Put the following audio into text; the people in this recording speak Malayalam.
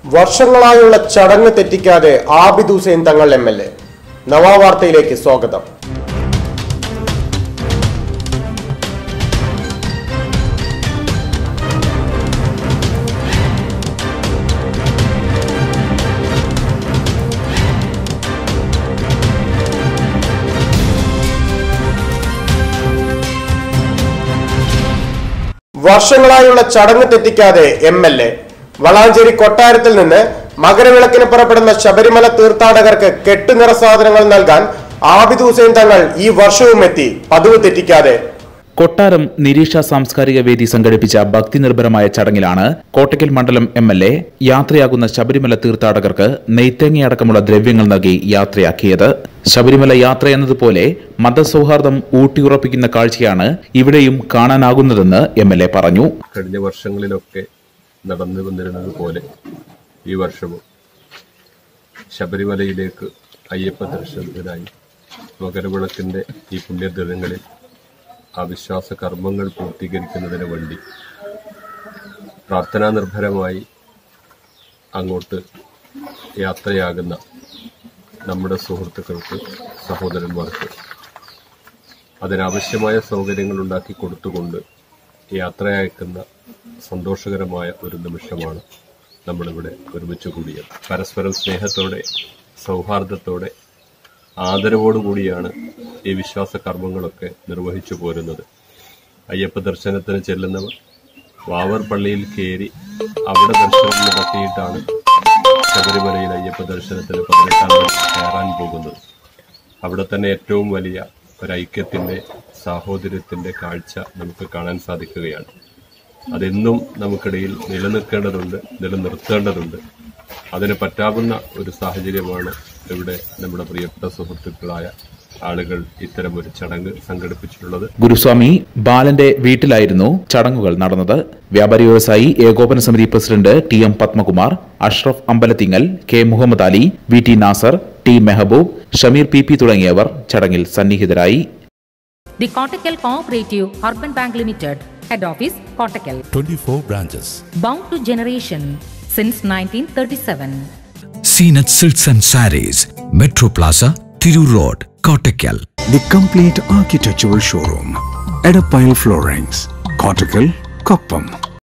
വർഷങ്ങളായുള്ള ചടങ്ങ് തെറ്റിക്കാതെ ആബിദ് ഹുസൈൻ തങ്ങൾ എം എൽ എ നവാവാർത്തയിലേക്ക് സ്വാഗതം വർഷങ്ങളായുള്ള ചടങ്ങ് തെറ്റിക്കാതെ എം എൽ എ വളാഞ്ചേരി കൊട്ടാരത്തിൽ നിന്ന് മകരവിളക്കിന് പുറപ്പെടുന്ന ശബരിമല തീർത്ഥാടകർക്ക് കെട്ടുനിറ സാധനങ്ങൾ നൽകാൻ ആബിദ് ഹുസൈൻ തങ്ങൾ ഈ വർഷവും എത്തി പതിവ് തെറ്റിക്കാതെ കൊട്ടാരം നിരീക്ഷ സാംസ്കാരിക വേദി സംഘടിപ്പിച്ച ഭക്തി നിർഭരമായ ചടങ്ങിലാണ് കോട്ടയ്ക്കൽ മണ്ഡലം എം എൽ എ യാത്രയാകുന്ന ശബരിമല തീർത്ഥാടകർക്ക് നെയ്ത്തേങ്ങയടക്കമുള്ള ദ്രവ്യങ്ങൾ നൽകി യാത്രയാക്കിയത് ശബരിമല യാത്ര എന്നതുപോലെ മതസൗഹാർദ്ദം ഊട്ടിയുറപ്പിക്കുന്ന കാഴ്ചയാണ് ഇവിടെയും കാണാനാകുന്നതെന്ന് എം എൽ എ പറഞ്ഞു കഴിഞ്ഞ വർഷങ്ങളിലൊക്കെ നടന്നു വന്നിരുന്നത് പോലെ ഈ വർഷവും ശബരിമലയിലേക്ക് അയ്യപ്പ ദർശനത്തിനായി മകരവിളക്കിന്റെ ഈ പുണ്യദിനങ്ങളിൽ ആ വിശ്വാസ കർമ്മങ്ങൾ പൂർത്തീകരിക്കുന്നതിന് വേണ്ടി പ്രാർത്ഥനാ നിർഭരമായി അങ്ങോട്ട് യാത്രയാകുന്ന നമ്മുടെ സുഹൃത്തുക്കൾക്ക് സഹോദരന്മാർക്ക് അതിനാവശ്യമായ സൗകര്യങ്ങൾ ഉണ്ടാക്കി കൊടുത്തുകൊണ്ട് യാത്രയയക്കുന്ന സന്തോഷകരമായ ഒരു നിമിഷമാണ് നമ്മളിവിടെ ഒരുമിച്ച് കൂടിയത് പരസ്പരം സ്നേഹത്തോടെ സൗഹാർദ്ദത്തോടെ ആദരവോടുകൂടിയാണ് ഈ വിശ്വാസ കർമ്മങ്ങളൊക്കെ നിർവഹിച്ചു പോരുന്നത് അയ്യപ്പ ദർശനത്തിന് ചെല്ലുന്നവർ വാവർ പള്ളിയിൽ കയറി അവിടെ ദർശനം നടത്തിയിട്ടാണ് ശബരിമലയിൽ അയ്യപ്പ ദർശനത്തിന് പതിനെട്ടാം പടി കയറാൻ പോകുന്നത് അവിടെ തന്നെ ഏറ്റവും വലിയ ഒരു ഐക്യത്തിന്റെ സാഹോദര്യത്തിന്റെ കാഴ്ച നമുക്ക് കാണാൻ സാധിക്കുകയാണ് അതെന്നും നമുക്കിടയിൽ നിലനിൽക്കേണ്ടതുണ്ട് നിലനിർത്തേണ്ടതുണ്ട് അതിന് പറ്റാവുന്ന ഒരു സാഹചര്യമാണ് ഇവിടെ നമ്മുടെ പ്രിയപ്പെട്ട സുഹൃത്തുക്കളായ ആളുകൾ ഇത്തരം ഒരു ചടങ്ങ് സംഘടിപ്പിച്ചിട്ടുള്ളത് ഗുരുസ്വാമി ബാലന്റെ വീട്ടിലായിരുന്നു ചടങ്ങുകൾ നടന്നത് വ്യാപാരി വ്യവസായി ഏകോപന സമിതി president T M Padmakumar Ashraf Ambalathingal K Muhammad Ali V T Nasar T Mehboob Shameer P P തുടങ്ങിയവർ ചടങ്ങിൽ സന്നിഹിതരായി The Kottakkal Cooperative Urban Bank Limited, Head Office, Kottakkal. 24 branches. Bound to generation since 1937. Seenat Silks and Saris, Metro Plaza, Thiru Road, Kottakkal. The complete architectural showroom. Edapile Floorings. Cortical, Koppam.